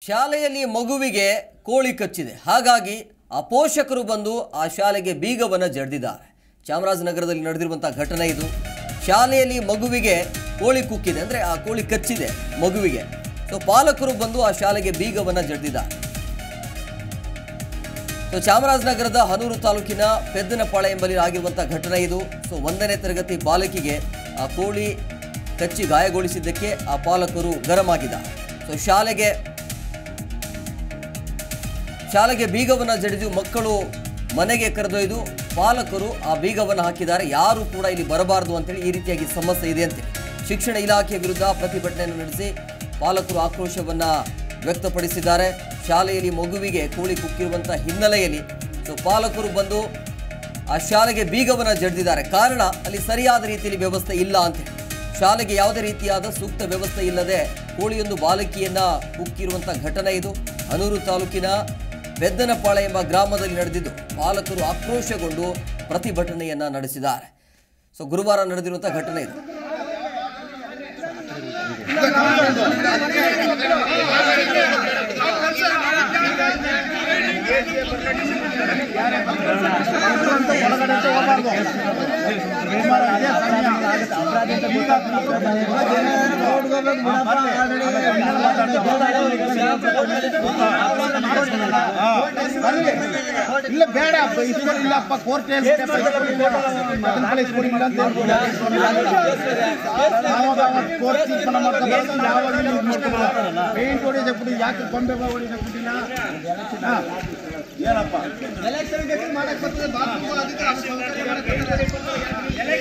ಶಾಲೆಯಲ್ಲಿ ಮಗುವಿಗೆ ಕೋಳಿ ಕಚ್ಚಿದೆ ಹಾಗಾಗಿ ಆ ಪೋಷಕರು ಬಂದು ಆ ಶಾಲೆಗೆ ಬೀಗವನ್ನು ಜಡ್ದಿದ್ದಾರೆ ಚಾಮರಾಜನಗರದಲ್ಲಿ ನಡೆದಿರುವಂಥ ಘಟನೆ ಇದು ಶಾಲೆಯಲ್ಲಿ ಮಗುವಿಗೆ ಕೋಳಿ ಕುಕ್ಕಿದೆ ಅಂದರೆ ಆ ಕೋಳಿ ಕಚ್ಚಿದೆ ಮಗುವಿಗೆ ಸೊ ಪಾಲಕರು ಬಂದು ಆ ಶಾಲೆಗೆ ಬೀಗವನ್ನು ಜಡ್ದಿದ್ದಾರೆ ಸೊ ಚಾಮರಾಜನಗರದ ಹನೂರು ತಾಲೂಕಿನ ಪೆದ್ದನಪಾಳೆ ಎಂಬಲ್ಲಿ ಆಗಿರುವಂಥ ಘಟನೆ ಇದು ಸೊ ಒಂದನೇ ತರಗತಿ ಬಾಲಕಿಗೆ ಆ ಕೋಳಿ ಕಚ್ಚಿ ಗಾಯಗೊಳಿಸಿದ್ದಕ್ಕೆ ಆ ಪಾಲಕರು ಗರಂ ಆಗಿದ್ದಾರೆ ಸೊ ಶಾಲೆಗೆ ಶಾಲೆಗೆ ಬೀಗವನ್ನು ಜಡಿದು ಮಕ್ಕಳು ಮನೆಗೆ ಕರೆದೊಯ್ದು ಪಾಲಕರು ಆ ಬೀಗವನ್ನು ಹಾಕಿದ್ದಾರೆ ಯಾರು ಕೂಡ ಇಲ್ಲಿ ಬರಬಾರದು ಅಂತೇಳಿ ಈ ರೀತಿಯಾಗಿ ಸಮಸ್ಯೆ ಇದೆ ಅಂತೇಳಿ ಶಿಕ್ಷಣ ಇಲಾಖೆ ವಿರುದ್ಧ ಪ್ರತಿಭಟನೆಯನ್ನು ನಡೆಸಿ ಪಾಲಕರು ಆಕ್ರೋಶವನ್ನ ವ್ಯಕ್ತಪಡಿಸಿದ್ದಾರೆ ಶಾಲೆಯಲ್ಲಿ ಮಗುವಿಗೆ ಕೋಳಿ ಕುಕ್ಕಿರುವಂಥ ಹಿನ್ನೆಲೆಯಲ್ಲಿ ಸೊ ಪಾಲಕರು ಬಂದು ಆ ಶಾಲೆಗೆ ಬೀಗವನ್ನು ಜಡಿದಿದ್ದಾರೆ ಕಾರಣ ಅಲ್ಲಿ ಸರಿಯಾದ ರೀತಿಯಲ್ಲಿ ವ್ಯವಸ್ಥೆ ಇಲ್ಲ ಅಂತೇಳಿ ಶಾಲೆಗೆ ಯಾವುದೇ ರೀತಿಯಾದ ಸೂಕ್ತ ವ್ಯವಸ್ಥೆ ಇಲ್ಲದೆ ಕೋಳಿಯೊಂದು ಬಾಲಕಿಯನ್ನ ಕುಕ್ಕಿರುವಂಥ ಘಟನೆ ಇದು ಹನೂರು ತಾಲೂಕಿನ ಬೆದ್ದನಪಾಳೆ ಎಂಬ ಗ್ರಾಮದಲ್ಲಿ ನಡೆದಿದ್ದು ಪಾಲಕರು ಆಕ್ರೋಶಗೊಂಡು ಪ್ರತಿಭಟನೆಯನ್ನ ನಡೆಸಿದ್ದಾರೆ ಸೊ ಗುರುವಾರ ನಡೆದಿರುವಂಥ ಘಟನೆ ಇದು ಇಲ್ಲ ಬೇಡ ಇಸ್ಕೊಂಡು ಇಲ್ಲಪ್ಪ ಕೋರ್ಟ್ ಇಸ್ಕೊಂಡಿಲ್ಲ ಅಂತ ಕೋರ್ಟ್ ತೀರ್ಮಾನ ಮಾಡ್ಕೊಂಡು ಯಾವಾಗ ಪೇಂಟ್ ಹೊಡಿದ ಬಿಡಿ ಯಾಕೆ ಗೊಂಬೆ ಹೊಡಿದ ಬಿಟ್ಟಿಲ್ಲ ಹಾ. ಏನಪ್ಪ ಎಲೆಕ್ಷನ್ ಮಾಡಕ್ ಬರ್ತದೆ ಬಾಪು, ಅದಕ್ಕೆ ಅವ್ರು ಸೌಕರ್ಯ ಮಾಡಕ್ ಬರ್ತಾರೆ.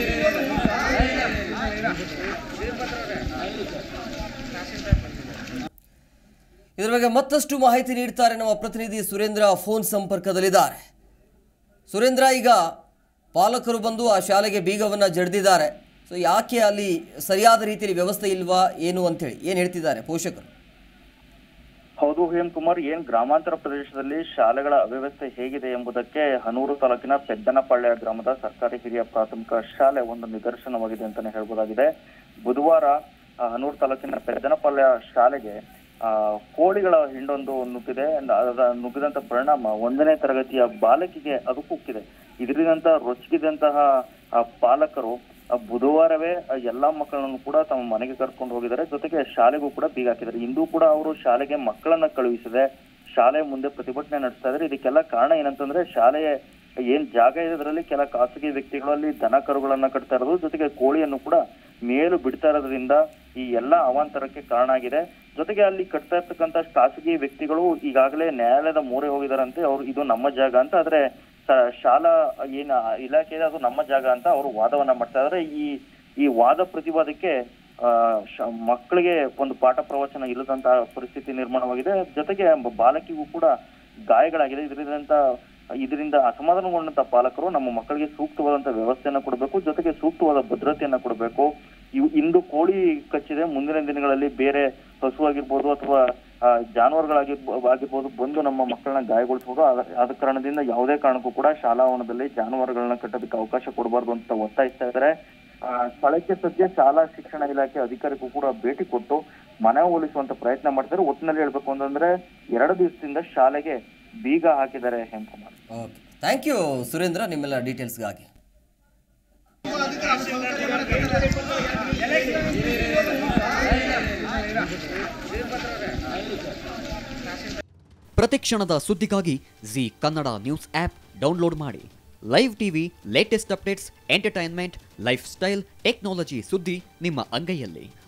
ಇದರ ಬಗ್ಗೆ ಮತ್ತಷ್ಟು ಮಾಹಿತಿ ನೀಡ್ತಾರೆ ನಮ್ಮ ಪ್ರತಿನಿಧಿ ಸುರೇಂದ್ರ ಫೋನ್ ಸಂಪರ್ಕದಲ್ಲಿದ್ದಾರೆ ಸುರೇಂದ್ರ ಈಗ ಪಾಲಕರು ಬಂದು ಆ ಶಾಲೆಗೆ ಬೀಗವನ್ನು ಜಡ್ದಿದ್ದಾರೆ ಸೊ ಯಾಕೆ ಅಲ್ಲಿ ಸರಿಯಾದ ರೀತಿಯಲ್ಲಿ ವ್ಯವಸ್ಥೆ ಇಲ್ವಾ ಏನು ಅಂತೇಳಿ ಏನು ಹೇಳ್ತಿದ್ದಾರೆ ಪೋಷಕರು ಹೌದು ಹೇಮ್ ಕುಮಾರ್ ಏನ್ ಗ್ರಾಮಾಂತರ ಪ್ರದೇಶದಲ್ಲಿ ಶಾಲೆಗಳ ಅವ್ಯವಸ್ಥೆ ಹೇಗಿದೆ ಎಂಬುದಕ್ಕೆ ಹನೂರು ತಾಲೂಕಿನ ಪೆದ್ದನಪಾಳ್ಯ ಗ್ರಾಮದ ಸರ್ಕಾರಿ ಹಿರಿಯ ಪ್ರಾಥಮಿಕ ಶಾಲೆ ಒಂದು ನಿದರ್ಶನವಾಗಿದೆ ಅಂತಾನೆ ಹೇಳ್ಬೋದಾಗಿದೆ ಬುಧವಾರ ಆ, ಹನೂರು ತಾಲೂಕಿನ ಪೆದ್ದನಪಾಳ್ಯ ಶಾಲೆಗೆ ಆ, ಕೋಳಿಗಳ ಹಿಂಡೊಂದು ನುಗ್ಗಿದೆ ಅದರ ನುಗ್ಗಿದಂತ ಪರಿಣಾಮ ಒಂದನೇ ತರಗತಿಯ ಬಾಲಕಿಗೆ ಅದು ಕುಕ್ಕಿದೆ ಇದರಿಂದಂತ ರೊಚ್ಚಿದಂತಹ ಆ ಪಾಲಕರು ಆ, ಬುಧವಾರವೇ ಆ ಎಲ್ಲಾ ಮಕ್ಕಳನ್ನು ಕೂಡ ತಮ್ಮ ಮನೆಗೆ ಕರ್ಕೊಂಡು ಹೋಗಿದ್ದಾರೆ ಜೊತೆಗೆ ಶಾಲೆಗೂ ಕೂಡ ಬೀಗ ಹಾಕಿದ್ದಾರೆ ಇಂದು ಕೂಡ ಅವರು ಶಾಲೆಗೆ ಮಕ್ಕಳನ್ನ ಕಳುಹಿಸಿದೆ ಶಾಲೆ ಮುಂದೆ ಪ್ರತಿಭಟನೆ ನಡೆಸ್ತಾ ಇದ್ದಾರೆ ಇದಕ್ಕೆಲ್ಲ ಕಾರಣ ಏನಂತಂದ್ರೆ ಶಾಲೆಯ ಏನ್ ಜಾಗ ಇದೆ ಅದರಲ್ಲಿ ಕೆಲ ಖಾಸಗಿ ವ್ಯಕ್ತಿಗಳು ಅಲ್ಲಿ ದನ ಕರುಗಳನ್ನ ಕಟ್ತಾ ಇರೋದು ಜೊತೆಗೆ ಕೋಳಿಯನ್ನು ಕೂಡ ಮೇಲು ಬಿಡ್ತಾ ಇರೋದ್ರಿಂದ ಈ ಎಲ್ಲಾ ಅವಾಂತರಕ್ಕೆ ಕಾರಣ ಆಗಿದೆ ಜೊತೆಗೆ ಅಲ್ಲಿ ಕಟ್ತಾ ಇರ್ತಕ್ಕಂತ ಖಾಸಗಿ ವ್ಯಕ್ತಿಗಳು ಈಗಾಗಲೇ ನ್ಯಾಯಾಲಯದ ಮೊರೆ ಹೋಗಿದಾರಂತೆ ಅವ್ರು ಇದು ನಮ್ಮ ಜಾಗ ಅಂತ ಆದ್ರೆ ಸ- ಶಾಲಾ ಏನ್ ಇಲಾಖೆ ಇದೆ ಅದು ನಮ್ಮ ಜಾಗ ಅಂತ ಅವರು ವಾದವನ್ನ ಮಾಡ್ತಾ ಇದಾರೆ ಈ ಈ ವಾದ ಪ್ರತಿವಾದಕ್ಕೆ ಆ, ಶ- ಮಕ್ಕಳಿಗೆ ಒಂದು ಪಾಠ ಪ್ರವಚನ ಇಲ್ಲದಂತ ಪರಿಸ್ಥಿತಿ ನಿರ್ಮಾಣವಾಗಿದೆ ಜೊತೆಗೆ ಬ- ಬಾಲಕಿಗೂ ಕೂಡ ಗಾಯಗಳಾಗಿದೆ ಇದರಿಂದ ಇದರಿಂದ ಅಸಮಾಧಾನಗೊಂಡಂತ ಪಾಲಕರು ನಮ್ಮ ಮಕ್ಕಳಿಗೆ ಸೂಕ್ತವಾದಂತ ವ್ಯವಸ್ಥೆಯನ್ನ ಕೊಡಬೇಕು ಜೊತೆಗೆ ಸೂಕ್ತವಾದ ಭದ್ರತೆಯನ್ನ ಕೊಡಬೇಕು ಇವು ಇಂದು ಕೋಳಿ ಕಚ್ಚಿದೆ ಮುಂದಿನ ದಿನಗಳಲ್ಲಿ ಬೇರೆ ಹಸು ಆಗಿರ್ಬೋದು ಅಥವಾ ಆ, ಜಾನುವಾರುಗಳಾಗಿರ್ಬೋ ಆಗಿರ್ಬೋದು ಬಂದು ನಮ್ಮ ಮಕ್ಕಳನ್ನ ಗಾಯಗೊಳಿಸಬಹುದು ಆದ ಆದ ಕಾರಣದಿಂದ ಯಾವುದೇ ಕಾರಣಕ್ಕೂ ಕೂಡ ಶಾಲಾ ಆವರಣದಲ್ಲಿ ಜಾನುವಾರುಗಳನ್ನ ಕಟ್ಟೋದಕ್ಕೆ ಅವಕಾಶ ಕೊಡಬಾರ್ದು ಅಂತ ಒತ್ತಾಯಿಸ್ತಾ ಇದ್ದಾರೆ ಆ, ಸ್ಥಳಕ್ಕೆ ಸದ್ಯ ಶಾಲಾ ಶಿಕ್ಷಣ ಇಲಾಖೆ ಅಧಿಕಾರಿಗೂ ಕೂಡ ಭೇಟಿ ಕೊಟ್ಟು ಮನವೊಲಿಸುವಂತ ಪ್ರಯತ್ನ ಮಾಡ್ತಾರೆ ಒಟ್ಟಿನಲ್ಲಿ ಹೇಳ್ಬೇಕು ಅಂತಂದ್ರೆ ಎರಡು ದಿವಸದಿಂದ ಶಾಲೆಗೆ ಬೀಗ ಹಾಕಿದ್ದಾರೆ Hemakumar okay thank you Surendra ನಿಮ್ಮೆಲ್ಲ ಡೀಟೇಲ್ಸ್ಗಾಗಿ ಪ್ರತಿಕ್ಷಣದ ಸುದ್ದಿಗಾಗಿ Zee Kannada news app download ಮಾಡಿ live TV latest updates entertainment lifestyle technology ಸುದ್ದಿ ನಿಮ್ಮ ಅಂಗೈಯಲ್ಲಿ